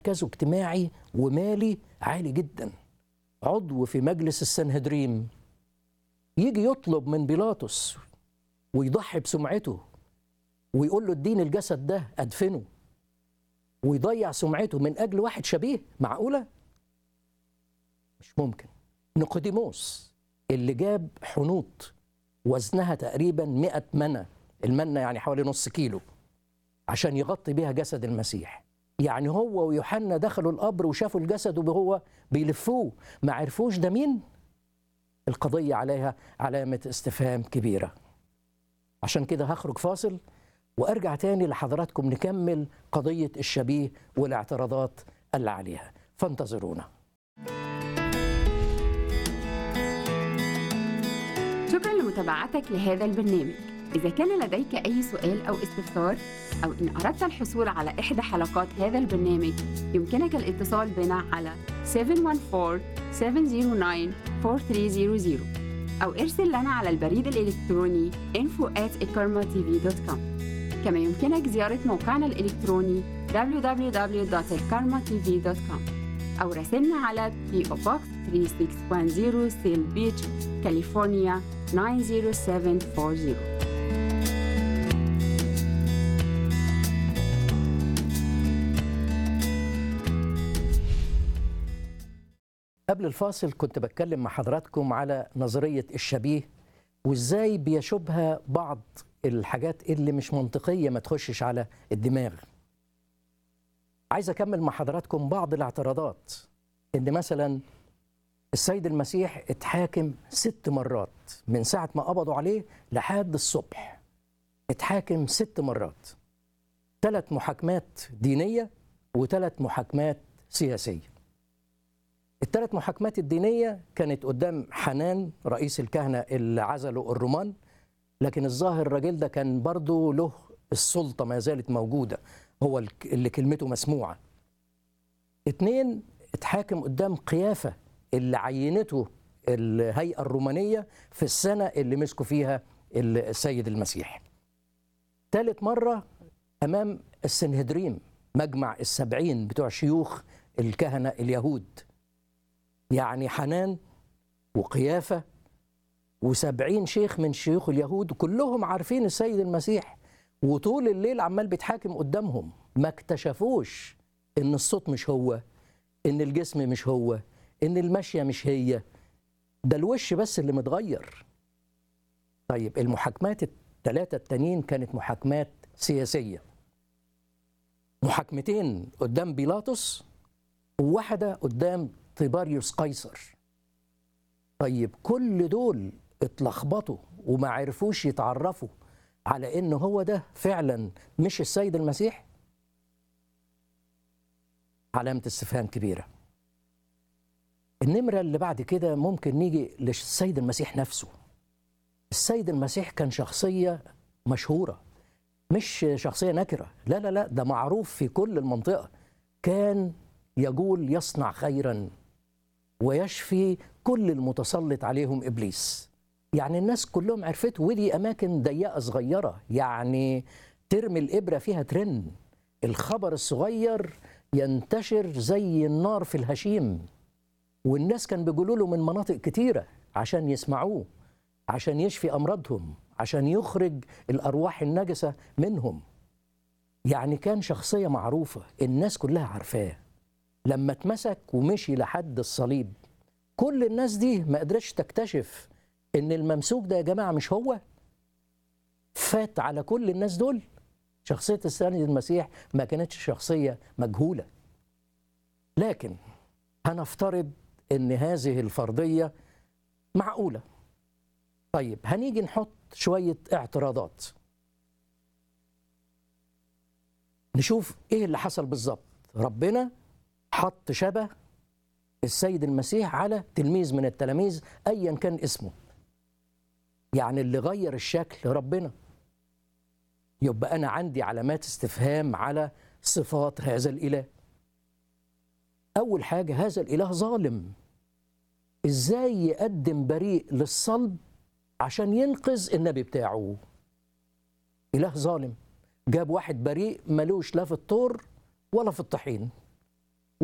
مركزه اجتماعي ومالي عالي جدا عضو في مجلس السنهدريم يجي يطلب من بيلاطس ويضحي بسمعته ويقول له اديني الجسد ده ادفنه ويضيع سمعته من اجل واحد شبيه معقوله مش ممكن نيقوديموس اللي جاب حنوط وزنها تقريبا 100 منة المنة يعني حوالي نص كيلو عشان يغطي بيها جسد المسيح يعني هو ويوحنا دخلوا القبر وشافوا الجسد وهو بيلفوه ما عرفوش ده مين القضية عليها علامة استفهام كبيرة عشان كده هخرج فاصل وارجع تاني لحضراتكم نكمل قضية الشبيه والاعتراضات اللي عليها فانتظرونا شكرا لمتابعتك لهذا البرنامج إذا كان لديك أي سؤال أو استفسار أو إن أردت الحصول على إحدى حلقات هذا البرنامج يمكنك الاتصال بنا على 714-709-4300 أو ارسل لنا على البريد الإلكتروني info at كما يمكنك زيارة موقعنا الإلكتروني www.elkarmatv.com أو راسلنا على PO Box 3610 سيل بيتش كاليفورنيا 90740 قبل الفاصل كنت بتكلم مع حضراتكم على نظرية الشبيه وازاي بيشوبها بعض الحاجات اللي مش منطقية ما تخشش على الدماغ عايز أكمل مع حضراتكم بعض الاعتراضات إن مثلا السيد المسيح اتحاكم ست مرات من ساعة ما قبضوا عليه لحد الصبح اتحاكم ست مرات ثلاث محاكمات دينية وثلاث محاكمات سياسية الثلاث محاكمات الدينية كانت قدام حنان رئيس الكهنة اللي عزلوا الرومان لكن الظاهر الراجل ده كان برضه له السلطة ما زالت موجودة هو اللي كلمته مسموعة اتنين اتحاكم قدام قيافة اللي عينته الهيئة الرومانية في السنة اللي مسكوا فيها السيد المسيح ثالث مرة أمام السنهدريم مجمع السبعين بتوع شيوخ الكهنة اليهود يعني حنان وقيافة وسبعين شيخ من شيوخ اليهود كلهم عارفين السيد المسيح وطول الليل عمال بيتحاكم قدامهم ما اكتشفوش ان الصوت مش هو ان الجسم مش هو ان المشية مش هي ده الوش بس اللي متغير طيب المحاكمات الثلاثة التانيين كانت محاكمات سياسية محاكمتين قدام بيلاطس وواحدة قدام طيباريوس قيصر طيب كل دول اتلخبطوا وما عرفوش يتعرفوا على ان هو ده فعلا مش السيد المسيح علامة استفهام كبيرة النمرة اللي بعد كده ممكن نيجي للسيد المسيح نفسه السيد المسيح كان شخصية مشهورة مش شخصية نكرة لا لا لا ده معروف في كل المنطقة كان يقول يصنع خيرا ويشفي كل المتسلط عليهم ابليس يعني الناس كلهم عرفته ودي اماكن ضيقه صغيره يعني ترمي الابره فيها ترن الخبر الصغير ينتشر زي النار في الهشيم والناس كان بيقولوا له من مناطق كتيره عشان يسمعوه عشان يشفي امراضهم عشان يخرج الارواح النجسه منهم يعني كان شخصيه معروفه الناس كلها عارفاه لما اتمسك ومشي لحد الصليب كل الناس دي ما قدرتش تكتشف ان الممسوك ده يا جماعه مش هو فات على كل الناس دول شخصيه السيد المسيح ما كانتش شخصيه مجهوله لكن هنفترض ان هذه الفرضيه معقوله طيب هنيجي نحط شويه اعتراضات نشوف ايه اللي حصل بالظبط ربنا حط شبه السيد المسيح على تلميذ من التلاميذ ايا كان اسمه يعني اللي غير الشكل ربنا يبقى انا عندي علامات استفهام على صفات هذا الاله اول حاجه هذا الاله ظالم ازاي يقدم بريء للصلب عشان ينقذ النبي بتاعه اله ظالم جاب واحد بريء ملوش لا في الطور ولا في الطحين